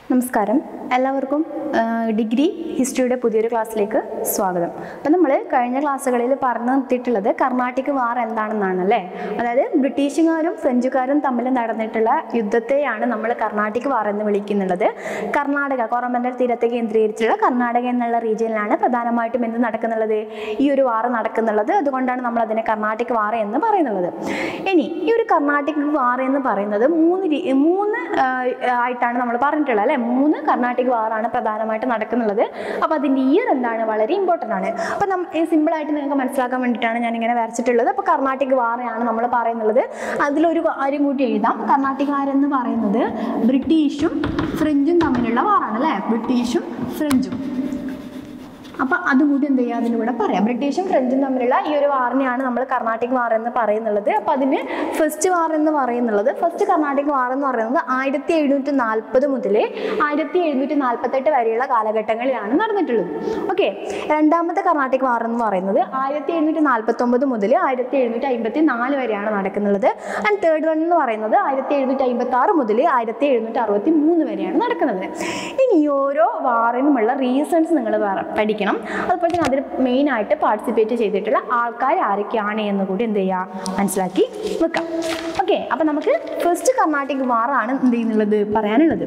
നമസ്കാരം എല്ലാവർക്കും ആ, ഡിഗ്രി ഹിസ്റ്ററിയുടെ പുതിയൊരു ക്ലാസ്സിലേക്ക് സ്വാഗതം അപ്പം നമ്മൾ കഴിഞ്ഞ ക്ലാസ്സുകളിൽ പറഞ്ഞു നിർത്തിയിട്ടുള്ളത് കർണാട്ടിക് വാർ എന്താണെന്നാണ് അല്ലേ അതായത് ബ്രിട്ടീഷുകാരും ഫ്രഞ്ചുകാരും തമ്മിൽ നടന്നിട്ടുള്ള യുദ്ധത്തെയാണ് നമ്മൾ കർണാട്ടിക് വാർ എന്ന് വിളിക്കുന്നുള്ളത് കർണാടക കോറമൻഡൽ തീരത്തെ കേന്ദ്രീകരിച്ചുള്ള കർണാടക എന്നുള്ള റീജിയനിലാണ് പ്രധാനമായിട്ടും എന്ത് നടക്കുന്നുള്ളത് ഈ ഒരു വാർ നടക്കുന്നുള്ളത് അതുകൊണ്ടാണ് നമ്മൾ അതിനെ കർണാട്ടിക് വാർ എന്ന് പറയുന്നുള്ളത് ഇനി ഈ ഒരു കർണാട്ടിക് വാർ എന്ന് പറയുന്നത് മൂന്ന് രീ- മൂന്ന് ആ, ആയിട്ടാണ് നമ്മൾ പറഞ്ഞിട്ടുള്ളത് അല്ലെ മൂന്ന് കർണാട്ടിക് വാറാണ് പ്രധാനമായിട്ട് നടക്കുന്നുള്ളത് അപ്പോൾ അതിൻ്റെ ഇയർ എന്താണ് വളരെ ഇമ്പോർട്ടൻ്റ് ആണ് അപ്പോൾ നം സിമ്പിൾ ആയിട്ട് നിങ്ങൾക്ക് മനസ്സിലാക്കാൻ വേണ്ടിയിട്ടാണ് ഞാൻ ഇങ്ങനെ വരച്ചിട്ടുള്ളത് അപ്പോൾ കർണാട്ടിക് വാറാണ് നമ്മൾ പറയുന്നുള്ളത് അതിലൊരു കാര്യം കൂടി എഴുതാം കർണാട്ടിക് വാർ എന്ന് പറയുന്നത് ബ്രിട്ടീഷും ഫ്രഞ്ചും തമ്മിലുള്ള വാറാണ് അല്ലേ ബ്രിട്ടീഷും ഫ്രഞ്ചും അപ്പൊ അതും കൂടി എന്ത് ചെയ്യുക അതിൻ്റെ കൂടെ പറയാം ബ്രിട്ടീഷും ഫ്രഞ്ചും തമ്മിലുള്ള ഈ ഒരു വാറിനെയാണ് നമ്മൾ കർണാട്ടിക് വാർ എന്ന് പറയുന്നുള്ളത് അപ്പൊ അതിന് ഫസ്റ്റ് വാർ എന്ന് പറയുന്നുള്ളത് ഫസ്റ്റ് കർണാട്ടിക് വാർ എന്ന് പറയുന്നത് ആയിരത്തി എഴുന്നൂറ്റി നാൽപ്പത് മുതൽ ആയിരത്തി എഴുന്നൂറ്റി നാൽപ്പത്തെട്ട് വരെയുള്ള കാലഘട്ടങ്ങളിലാണ് നടന്നിട്ടുള്ളത് ഓക്കെ രണ്ടാമത്തെ കർണാട്ടിക് വാർ എന്ന് പറയുന്നത് ആയിരത്തി എഴുന്നൂറ്റി നാൽപ്പത്തി ഒമ്പത് മുതൽ ആയിരത്തി എഴുന്നൂറ്റി അമ്പത്തി നാല് വരെയാണ് നടക്കുന്നത് ആൻഡ് തേർഡ് വൺ എന്ന് പറയുന്നത് ആയിരത്തി എഴുന്നൂറ്റി അമ്പത്തി ആറ് മുതൽ ആയിരത്തി എഴുന്നൂറ്റി അറുപത്തി മൂന്ന് വരെയാണ് നടക്കുന്നത് ഇനി ഈ ഓരോ വാറിനുമുള്ള റീസൺസ് നിങ്ങൾ പഠിക്കണം അതുപോലെ തന്നെ അതിൽ മെയിനായിട്ട് പാർട്ടിസിപ്പേറ്റ് ചെയ്തിട്ടുള്ള ആൾക്കാർ ആരൊക്കെയാണ് എന്ന് കൂടി എന്ത് ചെയ്യുക മനസ്സിലാക്കി വെക്കാം ഓക്കെ അപ്പം നമുക്ക് ഫസ്റ്റ് കർണാട്ടിക് വാറാണ് എന്ത് ചെയ്യുന്നുള്ളത് പറയാനുള്ളത്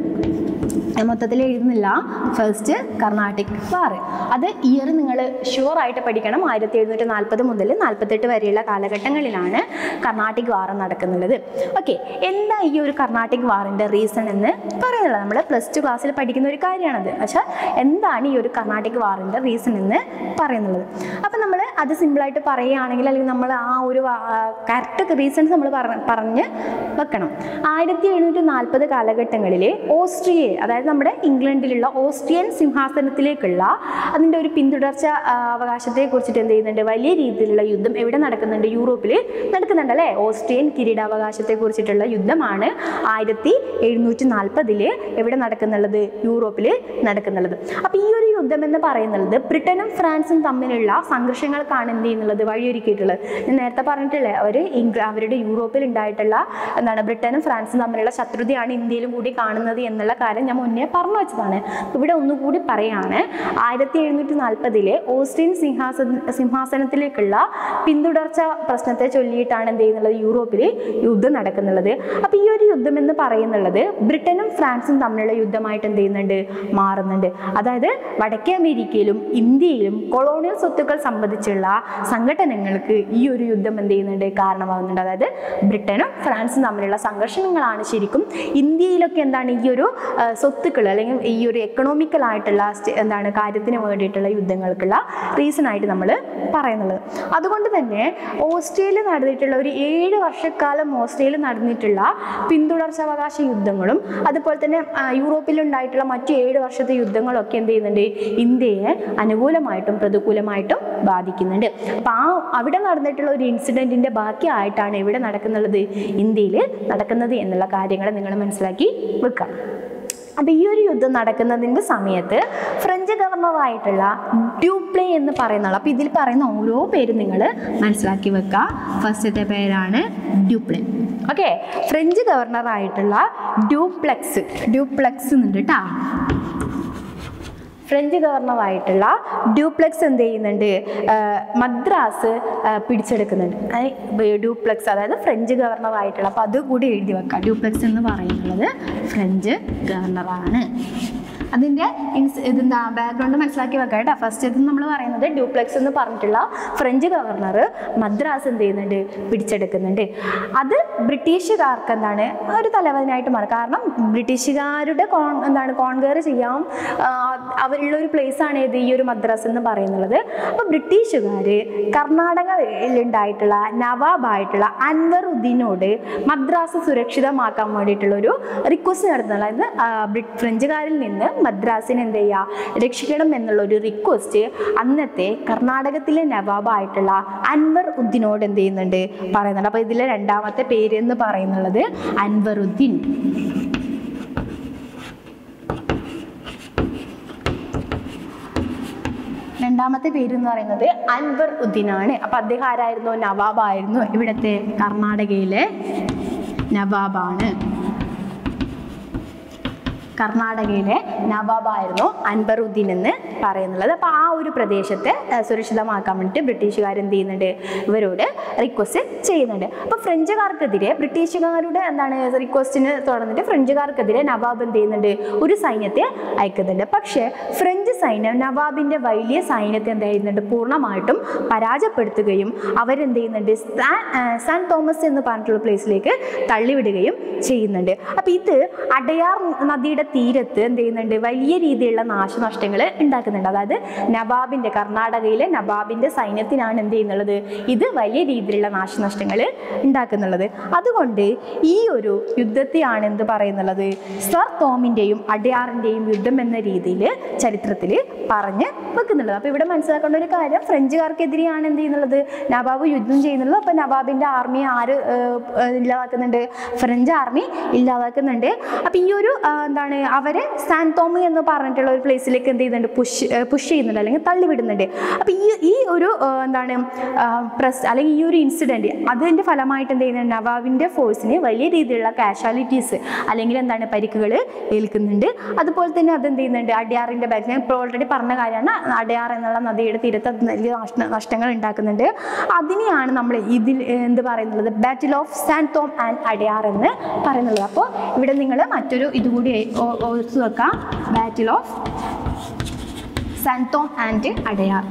ഞാൻ മൊത്തത്തിൽ എഴുതുന്നില്ല ഫസ്റ്റ് കർണാട്ടിക് വാർ അത് ഇയർ നിങ്ങൾ ഷുവറായിട്ട് പഠിക്കണം ആയിരത്തി എഴുന്നൂറ്റി നാൽപ്പത് മുതൽ നാൽപ്പത്തെട്ട് വരെയുള്ള കാലഘട്ടങ്ങളിലാണ് കർണാട്ടിക് വാർ നടക്കുന്നത് ഓക്കെ എന്താ ഈ ഒരു കർണാട്ടിക് വാറിൻ്റെ റീസൺ എന്ന് പറയുന്നത് നമ്മൾ പ്ലസ് ടു ക്ലാസ്സിൽ പഠിക്കുന്ന ഒരു കാര്യമാണത് പക്ഷേ എന്താണ് ഈ ഒരു കർണാട്ടിക് വാറിൻ്റെ റീസൺ എന്ന് പറയുന്നത് അപ്പം നമ്മൾ അത് സിമ്പിളായിട്ട് പറയുകയാണെങ്കിൽ അല്ലെങ്കിൽ നമ്മൾ ആ ഒരു കറക്റ്റ് റീസൺസ് നമ്മൾ പറഞ്ഞ് വെക്കണം ആയിരത്തി എഴുന്നൂറ്റി നാൽപ്പത് കാലഘട്ടങ്ങളിൽ ഓസ്ട്രിയയെ അതായത് നമ്മുടെ ഇംഗ്ലണ്ടിലുള്ള ഓസ്ട്രിയൻ സിംഹാസനത്തിലേക്കുള്ള അതിൻ്റെ ഒരു പിന്തുടർച്ച ആ, അവകാശത്തെ കുറിച്ചിട്ട് എന്ത് ചെയ്യുന്നുണ്ട് വലിയ രീതിയിലുള്ള യുദ്ധം എവിടെ നടക്കുന്നുണ്ട് യൂറോപ്പിൽ നടക്കുന്നുണ്ട് അല്ലേ ഓസ്ട്രിയൻ കിരീടാവകാശത്തെ കുറിച്ചിട്ടുള്ള യുദ്ധമാണ് ആയിരത്തി എഴുന്നൂറ്റി നാൽപ്പതില് എവിടെ നടക്കുന്നുള്ളത് യൂറോപ്പിൽ നടക്കുന്നുള്ളത് അപ്പോൾ ഈ ഒരു യുദ്ധം എന്ന് പറയുന്നത് ബ്രിട്ടനും ഫ്രാൻസും തമ്മിലുള്ള സംഘർഷങ്ങൾക്കാണ് എന്ത് ചെയ്യുന്നുള്ളത് വഴിയൊരുക്കിയിട്ടുള്ളത് ഞാൻ നേരത്തെ പറഞ്ഞിട്ടില്ലേ അവർ ഇംഗ്ല അവരുടെ യൂറോപ്പിൽ ഉണ്ടായിട്ടുള്ള എന്താണ് ബ്രിട്ടനും ഫ്രാൻസും തമ്മിലുള്ള ശത്രുതയാണ് ഇന്ത്യയിലും കൂടി കാണുന്നത് എന്നുള്ള കാര്യം ഞാൻ മുന്നേ പറഞ്ഞു വെച്ചതാണ് ഇവിടെ ഒന്നുകൂടി പറയാണ് ആയിരത്തി എഴുന്നൂറ്റി നാൽപ്പതിലെ ഓസ്ട്രിയൻ സിംഹാസന സിംഹാസനത്തിലേക്കുള്ള പിന്തുടർച്ച പ്രശ്നത്തെ ചൊല്ലിയിട്ടാണ് എന്ത് ചെയ്യുന്നത് യൂറോപ്പിൽ യുദ്ധം നടക്കുന്നുള്ളത് അപ്പോൾ ഈ ഒരു യുദ്ധം എന്ന് പറയുന്നുള്ളത് ബ്രിട്ടനും ഫ്രാൻസും തമ്മിലുള്ള യുദ്ധമായിട്ട് എന്ത് ചെയ്യുന്നുണ്ട് മാറുന്നുണ്ട് അതായത് വടക്കേ അമേരിക്കയിലും ഇന്ത്യയിലും കൊളോണിയൽ സ്വത്തുക്കൾ സംബന്ധിച്ചുള്ള സംഘടനകൾക്ക് ഈ ഒരു യുദ്ധം എന്ത് ചെയ്യുന്നുണ്ട് കാരണമാകുന്നുണ്ട് അതായത് ബ്രിട്ടനും ഫ്രാൻസും തമ്മിലുള്ള സംഘർഷങ്ങളാണ് ശരിക്കും ഇന്ത്യയിലൊക്കെ എന്താണ് ഈ ഒരു ആ, സ്വത്തുക്കൾ അല്ലെങ്കിൽ ഈ ഒരു എക്കണോമിക്കൽ ആയിട്ടുള്ള സ്റ്റെ- എന്താണ് കാര്യത്തിന് വേണ്ടിയിട്ടുള്ള യുദ്ധങ്ങൾക്കുള്ള റീസൺ ആയിട്ട് നമ്മൾ പറയുന്നുള്ളത് അതുകൊണ്ട് തന്നെ ഓസ്ട്രേലിയ നടന്നിട്ടുള്ള ഒരു ഏഴ് വർഷക്കാലം ഓസ്ട്രേലിയ നടന്നിട്ടുള്ള പിന്തുടർച്ചാവകാശ യുദ്ധങ്ങളും അതുപോലെ തന്നെ ആ, യൂറോപ്പിലുണ്ടായിട്ടുള്ള മറ്റു ഏഴ് വർഷത്തെ യുദ്ധങ്ങളൊക്കെ എന്ത് ചെയ്യുന്നുണ്ട് ഇന്ത്യയെ അനുകൂലമായിട്ടും പ്രതികൂലമായിട്ടും ബാധിക്കുന്നുണ്ട് അപ്പം ആ അവിടെ നടന്നിട്ടുള്ള ഒരു ഇൻസിഡൻറ്റിൻ്റെ ബാക്കിയായിട്ടാണ് എവിടെ നടക്കുന്നുള്ളത് ഇന്ത്യയിൽ നടക്കുന്നത് എന്നുള്ള കാര്യങ്ങൾ നിങ്ങൾ മനസ്സിലാക്കി വെക്കാം അപ്പോൾ ഈ ഒരു യുദ്ധം നടക്കുന്നതിൻ്റെ സമയത്ത് ഫ്രഞ്ച് ഗവർണറായിട്ടുള്ള ഡ്യൂപ്ലേ എന്ന് പറയുന്ന ആൾ അപ്പോൾ ഇതിൽ പറയുന്ന ഓരോ പേരും നിങ്ങൾ മനസ്സിലാക്കി വെക്കുക ഫസ്റ്റത്തെ പേരാണ് ഡ്യൂപ്ലേ ഓക്കെ ഫ്രഞ്ച് ഗവർണറായിട്ടുള്ള ഡ്യൂപ്ലെക്സ് ഡ്യൂപ്ലെക്സ് എന്നുണ്ട് കേട്ടോ ഫ്രഞ്ച് ഗവർണറായിട്ടുള്ള ഡ്യൂപ്ലെക്സ് എന്ത് ചെയ്യുന്നുണ്ട് ആ, മദ്രാസ് ആ, പിടിച്ചെടുക്കുന്നുണ്ട് അത് ഡ്യൂപ്ലെക്സ് അതായത് ഫ്രഞ്ച് ഗവർണറായിട്ടുള്ള അപ്പോൾ അത് കൂടി എഴുതി വെക്കാം ഡ്യൂപ്ലെക്സ് എന്ന് പറയുന്നത് ഫ്രഞ്ച് ഗവർണറാണ് അതിൻ്റെ ഇൻസ് ഇതെന്താ ബാക്ക്ഗ്രൗണ്ട് മനസ്സിലാക്കി വെക്കാം കേട്ടോ ഫസ്റ്റ് ഇത് നമ്മൾ പറയുന്നത് ഡ്യൂപ്ലെക്സ് എന്ന് പറഞ്ഞിട്ടുള്ള ഫ്രഞ്ച് ഗവർണർ മദ്രാസ് എന്ത് ചെയ്യുന്നുണ്ട് പിടിച്ചെടുക്കുന്നുണ്ട് അത് ബ്രിട്ടീഷുകാർക്ക് എന്താണ് ഒരു തലവനായിട്ട് മാറി കാരണം ബ്രിട്ടീഷുകാരുടെ കോൺ എന്താണ് കോൺകർ ചെയ്യാൻ ആ, അവരുള്ള ഒരു place ആണ് ഏത് ഈ ഒരു മദ്രാസ് എന്ന് പറയുന്നത് അപ്പോൾ ബ്രിട്ടീഷുകാർ കർണാടകയിലുണ്ടായിട്ടുള്ള നവാബായിട്ടുള്ള അൻവർ ഉദ്ദീനോട് മദ്രാസ് സുരക്ഷിതമാക്കാൻ വേണ്ടിയിട്ടുള്ള ഒരു റിക്വസ്റ്റ് നടത്തുന്നത് അതായത് ആ, ബ്രി- ഫ്രഞ്ചുകാരിൽ നിന്ന് മദ്രാസിനെ എന്ത് ചെയ്യുക രക്ഷിക്കണം എന്നുള്ള ഒരു റിക്വസ്റ്റ് അന്നത്തെ കർണാടകത്തിലെ നവാബായിട്ടുള്ള അൻവർ ഉദ്ദീനോട് എന്ത് ചെയ്യുന്നുണ്ട് പറയുന്നുണ്ട് അപ്പോൾ ഇതിലെ രണ്ടാമത്തെ പേര് എന്ന് പറയുന്നുള്ളത് അൻവറുദ്ദീൻ രണ്ടാമത്തെ പേര് എന്ന് പറയുന്നത് അൻവർ ഉദ്ദീൻ ആണ് അപ്പൊ അദ്ദേഹം ആരായിരുന്നു നവാബായിരുന്നു ഇവിടുത്തെ കർണാടകയിലെ നവാബാണ് കർണാടകയിലെ നവാബായിരുന്നു അൻബറുദ്ദീൻ എന്ന് പറയുന്നുള്ളത് അപ്പോൾ ആ ഒരു പ്രദേശത്തെ ആ, സുരക്ഷിതമാക്കാൻ വേണ്ടിയിട്ട് ബ്രിട്ടീഷുകാർ എന്ത് ചെയ്യുന്നുണ്ട് ഇവരോട് റിക്വസ്റ്റ് ചെയ്യുന്നുണ്ട് അപ്പോൾ ഫ്രഞ്ചുകാർക്കെതിരെ ബ്രിട്ടീഷുകാരുടെ എന്താണ് റിക്വസ്റ്റിന് തുടർന്നിട്ട് ഫ്രഞ്ചുകാർക്കെതിരെ നവാബ് എന്ത് ചെയ്യുന്നുണ്ട് ഒരു സൈന്യത്തെ അയക്കുന്നുണ്ട് പക്ഷേ ഫ്രഞ്ച് സൈന്യം നവാബിന്റെ വലിയ സൈന്യത്തെ എന്ത് ചെയ്യുന്നുണ്ട് പൂർണ്ണമായിട്ടും പരാജയപ്പെടുത്തുകയും അവരെന്ത് ചെയ്യുന്നുണ്ട് സാൻ ആ, സാൻ തോമസ് എന്ന് പറഞ്ഞിട്ടുള്ള പ്ലേസിലേക്ക് തള്ളിവിടുകയും ചെയ്യുന്നുണ്ട് അപ്പം ഇത് അടയാർ നദിയുടെ തീരത്ത് എന്ത് ചെയ്യുന്നുണ്ട് വലിയ രീതിയിലുള്ള നാശനഷ്ടങ്ങൾ ഉണ്ടാക്കുന്നുണ്ട് അതായത് നവാബിന്റെ കർണാടകയിലെ നവാബിന്റെ സൈന്യത്തിനാണ് എന്ത് ചെയ്യുന്നുള്ളത് ഇത് വലിയ രീതിയിലുള്ള നാശനഷ്ടങ്ങൾ ഉണ്ടാക്കുന്നുള്ളത് അതുകൊണ്ട് ഈ ഒരു യുദ്ധത്തെയാണ് എന്ത് പറയുന്നുള്ളത് സർ തോമിന്റെയും അടയാറിന്റെയും യുദ്ധം എന്ന രീതിയിൽ ചരിത്രത്തിൽ പറഞ്ഞ് വെക്കുന്നുള്ളത് അപ്പോൾ ഇവിടെ മനസ്സിലാക്കേണ്ട ഒരു കാര്യം ഫ്രഞ്ചുകാർക്കെതിരെയാണ് എന്ത് ചെയ്യുന്നുള്ളത് നവാബ് യുദ്ധം ചെയ്യുന്നുള്ളത് അപ്പോൾ നവാബിന്റെ ആർമി ആര് ഏഹ്, ഏഹ്, ഇല്ലാതാക്കുന്നുണ്ട് ഫ്രഞ്ച് ആർമി ഇല്ലാതാക്കുന്നുണ്ട് അപ്പോൾ ഈ ഒരു ആ, എന്താണ് അവരെ സാൻ തോമി എന്ന് പറഞ്ഞിട്ടുള്ള ഒരു പ്ലേസിലേക്ക് എന്ത് ചെയ്യുന്നുണ്ട് പുഷ് പുഷ് ചെയ്യുന്നുണ്ട് അല്ലെങ്കിൽ തള്ളിവിടുന്നുണ്ട് അപ്പോൾ ഈ ഈ ഒരു ആ, എന്താണ് പ്രസ് അല്ലെങ്കിൽ ഈ ഒരു ഇൻസിഡൻറ്റ് അതിൻ്റെ ഫലമായിട്ട് എന്ത് ചെയ്യുന്നുണ്ട് നവാബിൻ്റെ ഫോഴ്സിന് വലിയ രീതിയിലുള്ള കാഷ്വാലിറ്റീസ് അല്ലെങ്കിൽ എന്താണ് പരിക്കുകൾ ഏൽക്കുന്നുണ്ട് അതുപോലെ തന്നെ അത് എന്ത് ചെയ്യുന്നുണ്ട് അടയാറിൻ്റെ ബാക്ക് ഞാൻ ഇപ്പോൾ ഓൾറെഡി പറഞ്ഞ കാര്യമാണ് അടയാർ എന്നുള്ള നദിയുടെ തീരത്ത് അത് വലിയ നഷ്ട നഷ്ടങ്ങൾ ഉണ്ടാക്കുന്നുണ്ട് അതിനെയാണ് നമ്മൾ ഇതിൽ ഏഹ്, എന്ത് പറയുന്നത് battle of San Thome and Adyar എന്ന് പറയുന്നത് അപ്പോൾ ഇവിടെ നിങ്ങൾ മറ്റൊരു ഇതുകൂടി ഓ- ഓർത്ത് വെക്കാം battle of San Thome and Adyar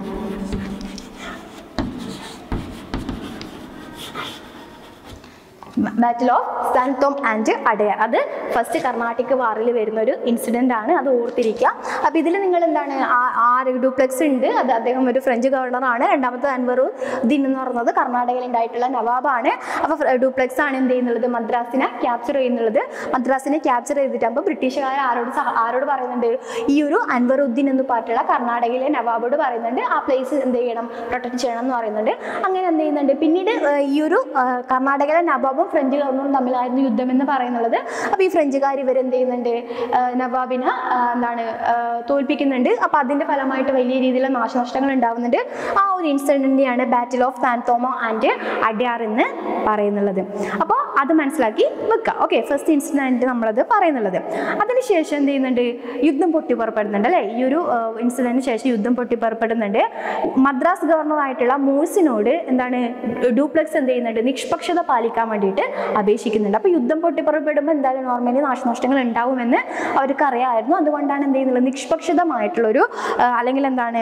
battle of San Thome and Adyar അത് ഫസ്റ്റ് കർണാട്ടിക് വാറിൽ വരുന്ന ഒരു ഇൻസിഡൻ്റ് ആണ് അത് ഓർത്തിരിക്കുക അപ്പോൾ ഇതിൽ നിങ്ങൾ എന്താണ് ആ- ആ ഡ്യൂപ്ലെക്സ് ഉണ്ട് അത് അദ്ദേഹം ഒരു ഫ്രഞ്ച് ഗവർണറാണ് രണ്ടാമത്തെ അൻവറുദ്ദീൻ എന്ന് പറയുന്നത് കർണാടകയിൽ ഉണ്ടായിട്ടുള്ള നവാബാണ് അപ്പോൾ ഡ്യൂപ്ലെക്സ് ആണ് എന്ത് ചെയ്യുന്നത് മദ്രാസിനെ ക്യാപ്ചർ ചെയ്യുന്നുള്ളത് മദ്രാസിനെ ക്യാപ്ചർ ചെയ്തിട്ടാകുമ്പോൾ ബ്രിട്ടീഷുകാർ ആരോട് സഹ- ആരോട് പറയുന്നുണ്ട് ഈ ഒരു അൻവറുദ്ദീൻ എന്ന് പറഞ്ഞിട്ടുള്ള കർണാടകയിലെ നവാബോട് പറയുന്നുണ്ട് ആ പ്ലേസ് എന്ത് ചെയ്യണം പ്രൊട്ടക്ട് ചെയ്യണം എന്ന് പറയുന്നുണ്ട് അങ്ങനെ എന്ത് ചെയ്യുന്നുണ്ട് പിന്നീട് ആ, ഈ ഒരു ആ, കർണാടകയിലെ നവാബും ഫ്രഞ്ച് ഗവർണറും തമ്മിലായിരുന്നു യുദ്ധം എന്ന് പറയുന്നുള്ളത് അപ്പോൾ ഈ ഫ്രഞ്ചുകാർ ഇവരെന്ത് ചെയ്യുന്നുണ്ട് ആ, നവാബിനെ ആ, എന്താണ് ആ, തോൽപ്പിക്കുന്നുണ്ട് അപ്പോൾ അതിൻ്റെ ഫലമായിട്ട് വലിയ രീതിയിലുള്ള നാശനഷ്ടങ്ങൾ ഉണ്ടാവുന്നുണ്ട് ആ ഒരു ഇൻസിഡൻറ്റിനെയാണ് battle of San Thome and Adyar എന്ന് പറയുന്നുള്ളത് അപ്പോൾ അത് മനസ്സിലാക്കി വെക്കുക ഓക്കെ ഫസ്റ്റ് ഇൻസിഡൻറ്റ് നമ്മളത് പറയുന്നുള്ളത് അതിനുശേഷം എന്ത് ചെയ്യുന്നുണ്ട് യുദ്ധം പൊട്ടി പുറപ്പെടുന്നുണ്ട് അല്ലേ ഈ ഒരു ഇൻസിഡൻറ്റിന് ശേഷം യുദ്ധം പൊട്ടി പുറപ്പെടുന്നുണ്ട് മദ്രാസ് ഗവർണറായിട്ടുള്ള മൂഴ്സിനോട് എന്താണ് ഡ്യൂപ്ലെക്സ് എന്ത് ചെയ്യുന്നുണ്ട് നിഷ്പക്ഷത പാലിക്കാൻ വേണ്ടിയിട്ട് അപേക്ഷിക്കുന്നുണ്ട് അപ്പോൾ യുദ്ധം പൊട്ടി പുറപ്പെടുമ്പോൾ എന്തായാലും നോർമലി നാശനഷ്ടങ്ങൾ ഉണ്ടാവുമെന്ന് അവർക്ക് അറിയാമായിരുന്നു അതുകൊണ്ടാണ് എന്ത് ചെയ്യുന്നത് നിഷ്പക്ഷതമായിട്ടുള്ളൊരു ആ, അല്ലെങ്കിൽ എന്താണ്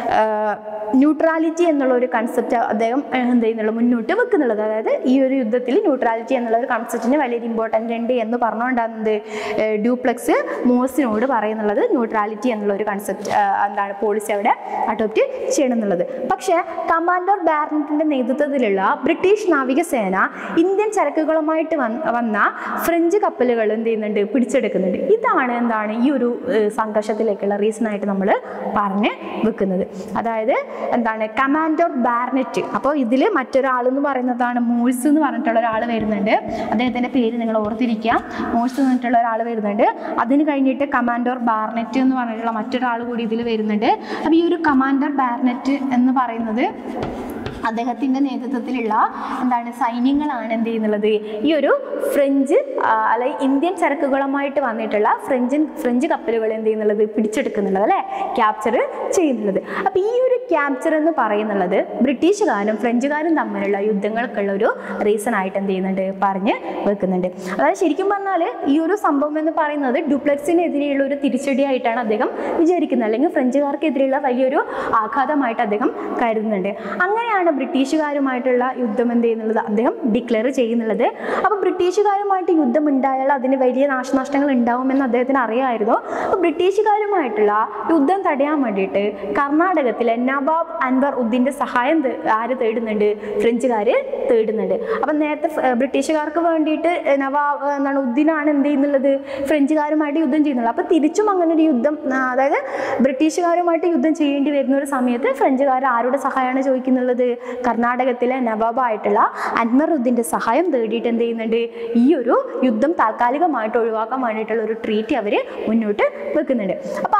ന്യൂട്രാലിറ്റി എന്നുള്ള ഒരു കൺസെപ്റ്റ് അദ്ദേഹം ആ, എന്ത് ചെയ്യുന്നുള്ളൂ മുന്നോട്ട് വെക്കുന്നുള്ളത് അതായത് ഈ ഒരു യുദ്ധത്തിൽ ന്യൂട്രാലിറ്റി എന്നുള്ള ഒരു കൺസെപ്റ്റിന് വലിയൊരു ഇമ്പോർട്ടൻ്റ് ഉണ്ട് എന്ന് പറഞ്ഞുകൊണ്ടാണ് എന്ത് ഡ്യൂപ്ലെക്സ് മോസിനോട് പറയുന്നുള്ളത് ന്യൂട്രാലിറ്റി എന്നുള്ള ഒരു കൺസെപ്റ്റ് എന്താണ് പോളിസി അവിടെ അഡോപ്റ്റ് ചെയ്യണം എന്നുള്ളത് പക്ഷേ കമാൻഡർ ബാരനറ്റിന്റെ നേതൃത്വത്തിലുള്ള ബ്രിട്ടീഷ് നാവികസേന ഇന്ത്യൻ ചരക്കുകളുമായിട്ട് വന്ന വന്ന ഫ്രഞ്ച് കപ്പലുകൾ എന്ത് ചെയ്യുന്നുണ്ട് പിടിച്ചെടുക്കുന്നുണ്ട് ഇതാണ് എന്താണ് ഈ ഒരു ഏഹ്, സംഘർഷത്തിലേക്കുള്ള റീസൺ ആയിട്ട് നമ്മൾ പറഞ്ഞ് വെക്കുന്നത് അതായത് എന്താണ് കമാൻഡർ ബാർനെറ്റ് അപ്പോൾ ഇതിൽ മറ്റൊരാൾ എന്ന് പറയുന്നതാണ് മൂൾസ് എന്ന് പറഞ്ഞിട്ടുള്ള ഒരാൾ വരുന്നുണ്ട് അദ്ദേഹത്തിൻ്റെ പേര് നിങ്ങൾ ഓർത്തിരിക്കുക മൂൾസ് എന്ന് പറഞ്ഞിട്ടുള്ള ഒരാൾ വരുന്നുണ്ട് അതിന് കഴിഞ്ഞിട്ട് കമാൻഡർ ബാർനെറ്റ് എന്ന് പറഞ്ഞിട്ടുള്ള മറ്റൊരാൾ കൂടി ഇതിൽ വരുന്നുണ്ട് അപ്പോൾ ഈ ഒരു കമാൻഡർ ബാർനെറ്റ് എന്ന് പറയുന്നത് അദ്ദേഹത്തിൻ്റെ നേതൃത്വത്തിലുള്ള എന്താണ് സൈന്യങ്ങളാണ് എന്ത് ചെയ്യുന്നുള്ളത് ഈ ഒരു ഫ്രഞ്ച് ആ, അല്ലെങ്കിൽ ഇന്ത്യൻ ചരക്കുകളുമായിട്ട് വന്നിട്ടുള്ള ഫ്രഞ്ച് ഫ്രഞ്ച് കപ്പലുകൾ എന്ത് ചെയ്യുന്നുള്ളത് പിടിച്ചെടുക്കുന്നുള്ളത് അല്ലേ ക്യാപ്ചർ ചെയ്യുന്നുള്ളത് അപ്പോൾ ഈ ഒരു ക്യാപ്ചർ എന്ന് പറയുന്നുള്ളത് ബ്രിട്ടീഷുകാരും ഫ്രഞ്ചുകാരും തമ്മിലുള്ള യുദ്ധങ്ങൾക്കുള്ള ഒരു റീസൺ ആയിട്ട് എന്ത് ചെയ്യുന്നുണ്ട് പറഞ്ഞ് വെക്കുന്നുണ്ട് അതായത് ശരിക്കും പറഞ്ഞാൽ ഈ ഒരു സംഭവം എന്ന് പറയുന്നത് ഡ്യൂപ്ലെക്സിനെതിരെയുള്ള ഒരു തിരിച്ചടിയായിട്ടാണ് അദ്ദേഹം വിചാരിക്കുന്നത് അല്ലെങ്കിൽ ഫ്രഞ്ചുകാർക്കെതിരെയുള്ള വലിയൊരു ആഘാതമായിട്ട് അദ്ദേഹം കരുതുന്നുണ്ട് അങ്ങനെയാണ് ബ്രിട്ടീഷുകാരുമായിട്ടുള്ള യുദ്ധം എന്ത് ചെയ്യുന്നുള്ളത് അദ്ദേഹം ഡിക്ലെയർ ചെയ്യുന്നുള്ളത് അപ്പോൾ ബ്രിട്ടീഷുകാരുമായിട്ട് യുദ്ധം ഉണ്ടായാൽ അതിന് വലിയ നാശനഷ്ടങ്ങൾ ഉണ്ടാവുമെന്ന് അദ്ദേഹത്തിന് അറിയാമായിരുന്നു അപ്പോൾ ബ്രിട്ടീഷുകാരുമായിട്ടുള്ള യുദ്ധം തടയാൻ വേണ്ടിയിട്ട് കർണാടകത്തിലെ നവാബ് അൻവർ ഉദ്ദീൻ്റെ സഹായം തേ- ആര് തേടുന്നുണ്ട് ഫ്രഞ്ചുകാർ തേടുന്നുണ്ട് അപ്പം നേരത്തെ ഫ്- ഏർ ബ്രിട്ടീഷുകാർക്ക് വേണ്ടിയിട്ട് ഏർ നവാബ് എന്താണ് ഉദ്ദീനാണ് എന്ത് ചെയ്യുന്നുള്ളത് ഫ്രഞ്ചുകാരുമായിട്ട് യുദ്ധം ചെയ്യുന്നുള്ളത് അപ്പോൾ തിരിച്ചും അങ്ങനെ ഒരു യുദ്ധം ആ, അതായത് ബ്രിട്ടീഷുകാരുമായിട്ട് യുദ്ധം ചെയ്യേണ്ടി വരുന്ന ഒരു സമയത്ത് ഫ്രഞ്ചുകാർ ആരുടെ സഹായമാണ് ചോദിക്കുന്നുള്ളത് കർണാടകത്തിലെ നവാബായിട്ടുള്ള അൻവറുദ്ദീൻ്റെ സഹായം തേടിയിട്ട് എന്ത് ചെയ്യുന്നുണ്ട് ഈ ഒരു യുദ്ധം താൽക്കാലികമായിട്ട് ഒഴിവാക്കാൻ വേണ്ടിയിട്ടുള്ള ഒരു ട്രീറ്റ് അവർ മുന്നോട്ട് വെക്കുന്നുണ്ട് അപ്പോൾ ആ ഒരു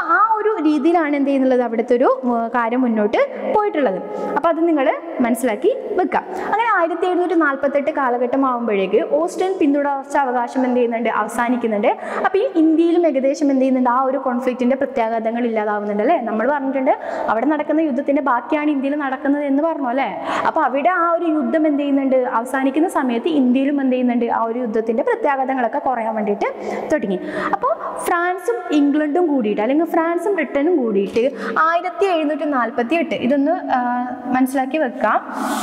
ഒരു രീതിയിലാണ് എന്ത് ചെയ്യുന്നത് അവിടുത്തെ ഒരു ഉം, കാര്യം മുന്നോട്ട് പോയിട്ടുള്ളത് അപ്പോൾ അത് നിങ്ങൾ മനസ്സിലാക്കി വെക്കാം അങ്ങനെ ആയിരത്തി എഴുന്നൂറ്റി നാൽപ്പത്തെട്ട് കാലഘട്ടം ആകുമ്പോഴേക്ക് ഓസ്ട്രിയൻ പിന്തുടർച്ച അവകാശം എന്ത് ചെയ്യുന്നുണ്ട് അവസാനിക്കുന്നുണ്ട് അപ്പോൾ ഈ ഇന്ത്യയിലും ഏകദേശം എന്ത് ചെയ്യുന്നുണ്ട് ആ ഒരു കോൺഫ്ലിക്റ്റിന്റെ പ്രത്യാഘാതങ്ങൾ ഇല്ലാതാവുന്നുണ്ട് അല്ലേ നമ്മൾ പറഞ്ഞിട്ടുണ്ട് അവിടെ നടക്കുന്ന യുദ്ധത്തിന്റെ ബാക്കിയാണ് ഇന്ത്യയിൽ നടക്കുന്നത് എന്ന് പറഞ്ഞു അല്ലേ അപ്പോൾ അവിടെ ആ ഒരു യുദ്ധം എന്ത് ചെയ്യുന്നുണ്ട് അവസാനിക്കുന്ന സമയത്ത് ഇന്ത്യയിലും എന്ത് ചെയ്യുന്നുണ്ട് ആ ഒരു യുദ്ധത്തിന്റെ പ്രത്യാഘാതങ്ങളൊക്കെ കുറയാൻ വേണ്ടിയിട്ട് തുടങ്ങി അപ്പോൾ ഫ്രാൻസും ഇംഗ്ലണ്ടും കൂടിയിട്ട് അല്ലെങ്കിൽ ഫ്രാൻസും ബ്രിട്ടനും കൂടിയിട്ട് ആയിരത്തി എഴുന്നൂറ്റി നാൽപ്പത്തി എട്ട് ഇതൊന്ന് ആ, മനസ്സിലാക്കി വെക്കാം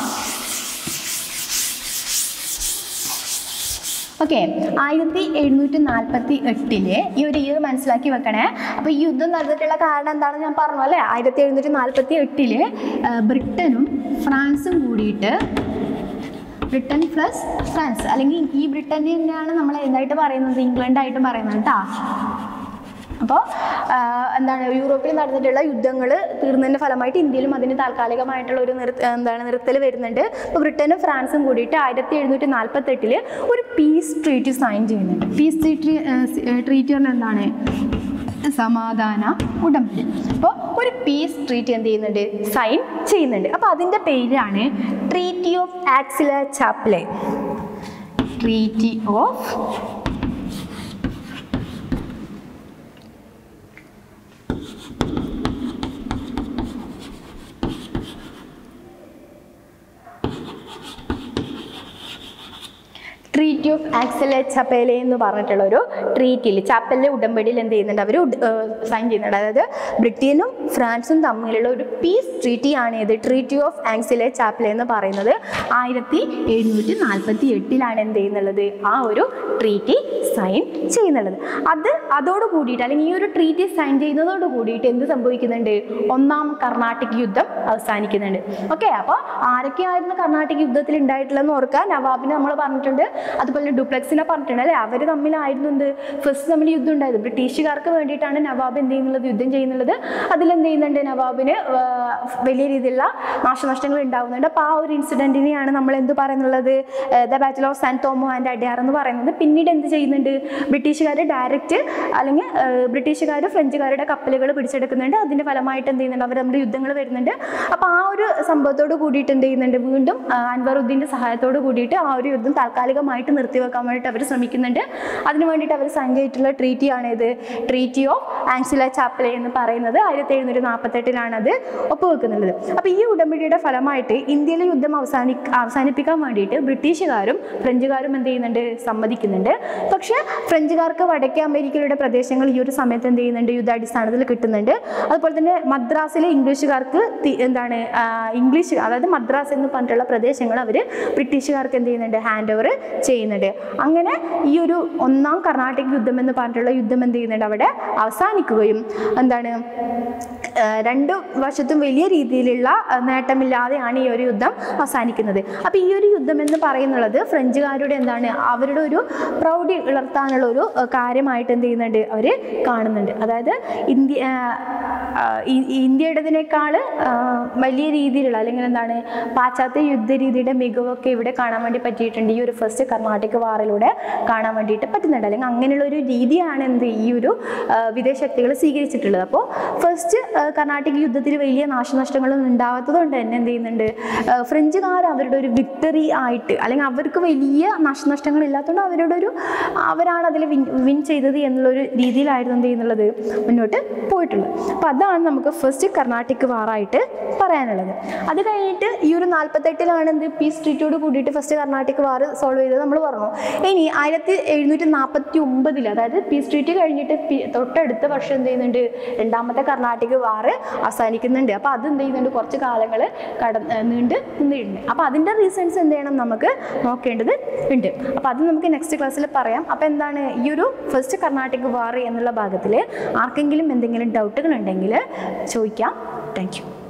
ഓക്കെ ആയിരത്തി എഴുന്നൂറ്റി നാൽപ്പത്തി എട്ടില് ഈ ഒരു ഇയർ മനസ്സിലാക്കി വെക്കണേ അപ്പോൾ ഈ യുദ്ധം നടന്നിട്ടുള്ള കാരണം എന്താണെന്ന് ഞാൻ പറഞ്ഞു അല്ലേ ആയിരത്തി എഴുന്നൂറ്റി നാൽപ്പത്തി എട്ടില് ബ്രിട്ടനും ഫ്രാൻസും കൂടിയിട്ട് ബ്രിട്ടൻ പ്ലസ് ഫ്രാൻസ് അല്ലെങ്കിൽ ഈ ബ്രിട്ടൻ തന്നെയാണ് നമ്മൾ എന്തായിട്ട് പറയുന്നത് ഇംഗ്ലണ്ടായിട്ടും പറയുന്നത് കേട്ടോ അപ്പോൾ എന്താണ് യൂറോപ്പിൽ നടന്നിട്ടുള്ള യുദ്ധങ്ങൾ തീർന്നതിൻ്റെ ഫലമായിട്ട് ഇന്ത്യയിലും അതിന് താൽക്കാലികമായിട്ടുള്ള ഒരു നിർ എന്താണ് നിർത്തൽ വരുന്നുണ്ട് ഇപ്പോൾ ബ്രിട്ടനും ഫ്രാൻസും കൂടിയിട്ട് ആയിരത്തി എഴുന്നൂറ്റി നാൽപ്പത്തെട്ടിൽ ഒരു പീസ് ട്രീറ്റി സൈൻ ചെയ്യുന്നുണ്ട് പീസ് ട്രീറ്റി ട്രീറ്റി പറഞ്ഞാൽ എന്താണ് സമാധാന ഉടമ്പടി അപ്പോൾ ഒരു പീസ് ട്രീറ്റി എന്ത് ചെയ്യുന്നുണ്ട് സൈൻ ചെയ്യുന്നുണ്ട് അപ്പോൾ അതിൻ്റെ പേരാണ് treaty of Aix-la-Chapelle treaty of treaty of Aix-la-Chapelle എന്ന് പറഞ്ഞിട്ടുള്ള ഒരു ട്രീറ്റിൽ ചാപ്പലിലെ ഉടമ്പടിയിൽ എന്ത് ചെയ്യുന്നുണ്ട് അവർ സൈൻ ചെയ്യുന്നുണ്ട് അതായത് ബ്രിട്ടനും ഫ്രാൻസും തമ്മിലുള്ള ഒരു പീസ് ട്രീറ്റി ആണ് ഇത് ട്രീറ്റി ഓഫ് ആക്സിലെ ചാപ്പലെ എന്ന് പറയുന്നത് ആയിരത്തി എഴുന്നൂറ്റി നാൽപ്പത്തി എട്ടിലാണ് എന്ത് ചെയ്യുന്നുള്ളത് ആ ഒരു ട്രീറ്റി സൈൻ ചെയ്യുന്നുള്ളത് അത് അതോട് കൂടിയിട്ട് അല്ലെങ്കിൽ ഈ ഒരു ട്രീറ്റി സൈൻ ചെയ്യുന്നതോട് കൂടിയിട്ട് എന്ത് സംഭവിക്കുന്നുണ്ട് ഒന്നാം കർണാട്ടിക് യുദ്ധം അവസാനിക്കുന്നുണ്ട് ഓക്കെ അപ്പോൾ ആരൊക്കെയായിരുന്നു കർണാട്ടിക് യുദ്ധത്തിൽ ഉണ്ടായിട്ടുള്ളതെന്ന് ഓർക്കുക നവാബിനെ നമ്മൾ പറഞ്ഞിട്ടുണ്ട് അതുപോലെ തന്നെ ഡുപ്ലക്സിനെ പറഞ്ഞിട്ടുണ്ട് അല്ലേ അവർ തമ്മിലായിരുന്നു എന്ത് ഫസ്റ്റ് തമ്മിൽ യുദ്ധം ഉണ്ടായത് ബ്രിട്ടീഷുകാർക്ക് വേണ്ടിയിട്ടാണ് നവാബ് എന്ത് ചെയ്യുന്നത് യുദ്ധം ചെയ്യുന്നുള്ളത് അതിലെന്ത് ചെയ്യുന്നുണ്ട് നവാബിന് ആ, വലിയ രീതിയിലുള്ള നാശനഷ്ടങ്ങൾ ഉണ്ടാകുന്നുണ്ട് അപ്പോൾ ആ ഒരു ഇൻസിഡൻറ്റിനെയാണ് നമ്മൾ എന്ത് പറയുന്നുള്ളത് the battle of San Thome and Adyar എന്ന് പറയുന്നത് പിന്നീട് എന്ത് ചെയ്യുന്നുണ്ട് ബ്രിട്ടീഷുകാർ ഡയറക്റ്റ് അല്ലെങ്കിൽ ബ്രിട്ടീഷുകാർ ഫ്രഞ്ചുകാരുടെ കപ്പലുകൾ പിടിച്ചെടുക്കുന്നുണ്ട് അതിൻ്റെ ഫലമായിട്ട് എന്ത് ചെയ്യുന്നുണ്ട് അവർ നമ്മുടെ യുദ്ധങ്ങൾ വരുന്നുണ്ട് അപ്പോൾ ആ ഒരു സംഭവത്തോട് കൂടിയിട്ട് എന്ത് ചെയ്യുന്നുണ്ട് വീണ്ടും ആ, അൻവറുദ്ദീൻ്റെ സഹായത്തോട് കൂടിയിട്ട് ആ ഒരു യുദ്ധം താൽക്കാലികമായിട്ട് നിർത്തിവെക്കാൻ വേണ്ടിയിട്ട് അവർ ശ്രമിക്കുന്നുണ്ട് അതിന് വേണ്ടിയിട്ട് അവർ സൈൻ ചെയ്തിട്ടുള്ള ട്രീറ്റിയാണ് ഇത് ട്രീറ്റി ഓഫ് ആങ്സില ചാപ്പലെ എന്ന് പറയുന്നത് ആയിരത്തി എഴുന്നൂറ്റി നാൽപ്പത്തെട്ടിലാണ് അത് ഒപ്പുവെക്കുന്നത് അപ്പോൾ ഈ ഉടമ്പടിയുടെ ഫലമായിട്ട് ഇന്ത്യയിലെ യുദ്ധം അവസാനി അവസാനിപ്പിക്കാൻ വേണ്ടിയിട്ട് ബ്രിട്ടീഷുകാരും ഫ്രഞ്ചുകാരും എന്ത് ചെയ്യുന്നുണ്ട് സമ്മതിക്കുന്നുണ്ട് പക്ഷേ ഫ്രഞ്ചുകാർക്ക് വടക്കേ അമേരിക്കയുടെ പ്രദേശങ്ങൾ ഈ ഒരു സമയത്ത് എന്ത് ചെയ്യുന്നുണ്ട് യുദ്ധാടിസ്ഥാനത്തിൽ കിട്ടുന്നുണ്ട് അതുപോലെ തന്നെ മദ്രാസിലെ ഇംഗ്ലീഷുകാർക്ക് തി- എന്താണ് ആ, ഇംഗ്ലീഷ് അതായത് മദ്രാസ് എന്ന് പറഞ്ഞിട്ടുള്ള പ്രദേശങ്ങൾ അവർ ബ്രിട്ടീഷുകാർക്ക് എന്ത് ചെയ്യുന്നുണ്ട് ഹാൻഡ് ഓവർ ചെയ്യുന്നുണ്ട് അങ്ങനെ ഈ ഒരു ഒന്നാം കർണാട്ടിക് യുദ്ധം എന്ന് പറഞ്ഞിട്ടുള്ള യുദ്ധം എന്ത് ചെയ്യുന്നുണ്ട് അവിടെ അവസാനിക്കുകയും എന്താണ് ആ, രണ്ടു വശത്തും വലിയ രീതിയിലുള്ള ആ, നേട്ടമില്ലാതെയാണ് ഈ ഒരു യുദ്ധം അവസാനിക്കുന്നത് അപ്പോൾ ഈ ഒരു യുദ്ധം എന്ന് പറയുന്നത് ഫ്രഞ്ചുകാരുടെ എന്താണ് അവരുടെ ഒരു പ്രൗഢി ഉണർത്താനുള്ള ഒരു ആ, കാര്യമായിട്ട് എന്ത് ചെയ്യുന്നുണ്ട് അവർ കാണുന്നുണ്ട് അതായത് ഇന്ത്യ ആ, ആ, ഇ- ഇന്ത്യയുടേതിനേക്കാൾ ആ, വലിയ രീതിയിലുള്ള അല്ലെങ്കിൽ എന്താണ് പാശ്ചാത്യ യുദ്ധ രീതിയുടെ മികവൊക്കെ ഇവിടെ കാണാൻ വേണ്ടി പറ്റിയിട്ടുണ്ട് ഈ ഒരു ഫസ്റ്റ് കർണാടക വാറിലൂടെ കാണാൻ വേണ്ടിയിട്ട് പറ്റുന്നുണ്ട് അല്ലെങ്കിൽ അങ്ങനെയുള്ള ഒരു രീതിയാണ് എന്ത് ഈ ഒരു ആ, വിദേശ ശക്തികൾ സ്വീകരിച്ചിട്ടുള്ളത് അപ്പോൾ ഫസ്റ്റ് കർണാടക യുദ്ധത്തിൽ വലിയ നാശനഷ്ടങ്ങളൊന്നും ഉണ്ടാവാത്തത് കൊണ്ട് തന്നെ എന്ത് ചെയ്യുന്നുണ്ട് ആ, ഫ്രഞ്ചുകാർ അവരുടെ ഒരു വിക്ടറി ആയിട്ട് അല്ലെങ്കിൽ അവർക്ക് വലിയ നാശനഷ്ടങ്ങൾ ഇല്ലാത്തതുകൊണ്ട് അവരുടെ ഒരു അവരാണ് അതിൽ വിൻ വിൻ ചെയ്തത് എന്നുള്ളൊരു രീതിയിലായിരുന്നു എന്ത് ചെയ്യുന്നുള്ളത് മുന്നോട്ട് പോയിട്ടുള്ളത് അപ്പോൾ അതാണ് നമുക്ക് ഫസ്റ്റ് കർണാട്ടിക് വാറായിട്ട് പറയാനുള്ളത് അത് കഴിഞ്ഞിട്ട് ഈ ഒരു നാൽപ്പത്തെട്ടിലാണ് എന്ത് പീസ് ട്രീറ്റോട് കൂടിയിട്ട് ഫസ്റ്റ് കർണാട്ടിക് വാർ സോൾവ് ചെയ്തത് നമ്മൾ പറഞ്ഞു ഇനി ആയിരത്തി എഴുന്നൂറ്റി നാൽപ്പത്തി ഒമ്പതിൽ അതായത് പീസ് ട്രീറ്റ് കഴിഞ്ഞിട്ട് പി- തൊട്ടടുത്ത വർഷം എന്ത് ചെയ്യുന്നുണ്ട് രണ്ടാമത്തെ കർണാട്ടിക് വാറ് അവസാനിക്കുന്നുണ്ട് അപ്പോൾ അത് എന്ത് ചെയ്യുന്നുണ്ട് കുറച്ച് കാലങ്ങൾ കട നീണ്ട് നിന്നിട്ടുണ്ട് അപ്പോൾ അതിൻ്റെ റീസൺസ് എന്ത് ചെയ്യണം നമുക്ക് നോക്കേണ്ടത് ഉണ്ട് അപ്പോൾ അത് നമുക്ക് നെക്സ്റ്റ് ക്ലാസ്സിൽ പറയാം അപ്പോൾ എന്താണ് ഈ ഒരു ഫസ്റ്റ് കർണാട്ടിക് വാർ എന്നുള്ള ഭാഗത്തിൽ ആർക്കെങ്കിലും എന്തെങ്കിലും ഡൗട്ടുകൾ ഉണ്ടെങ്കിൽ ചോദിക്കാം താങ്ക് യു